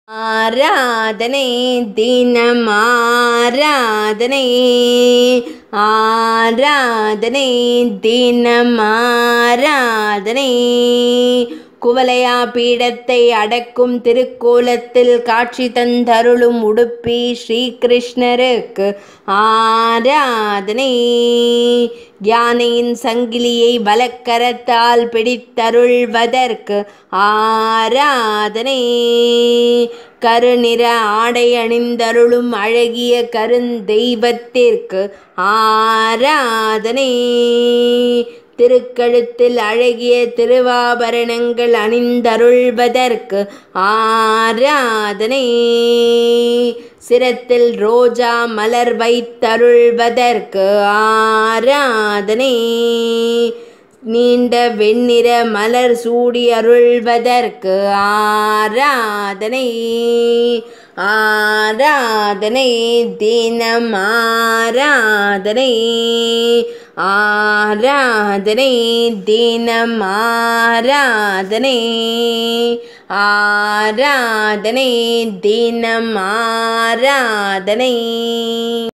ஆராதனை தினம் ஆராதனை ஆராதனை தினம் ஆராதனை குவலையா பீடத்தை அடக்கும் திருக்கோலத்தில் காட்சி தந்தருளும் உடுப்பி ஸ்ரீகிருஷ்ணருக்கு ஆராதனை யானையின் சங்கிலியை வலக்கரத்தால் பிடித்தருள்வதற்கு ஆராதனை கருநிற ஆடை அணிந்தருளும் அழகிய கருந்தெய்வத்திற்கு ஆராதனை திருக்கழுத்தில் அழகிய திருவாபரணங்கள் அணிந்தருள்வதற்கு ஆராதனை சிரத்தில் ரோஜா மலர் வைத்தருள்வதற்கு ஆராதனை நீண்ட வெண்ணிற மலர் சூடி அருள்வதற்கு ஆராதனை ஆராதனை தினம் ஆராதனை ஆராதனை தினம் ஆராதனை ஆராதனை தினம் ஆராதனை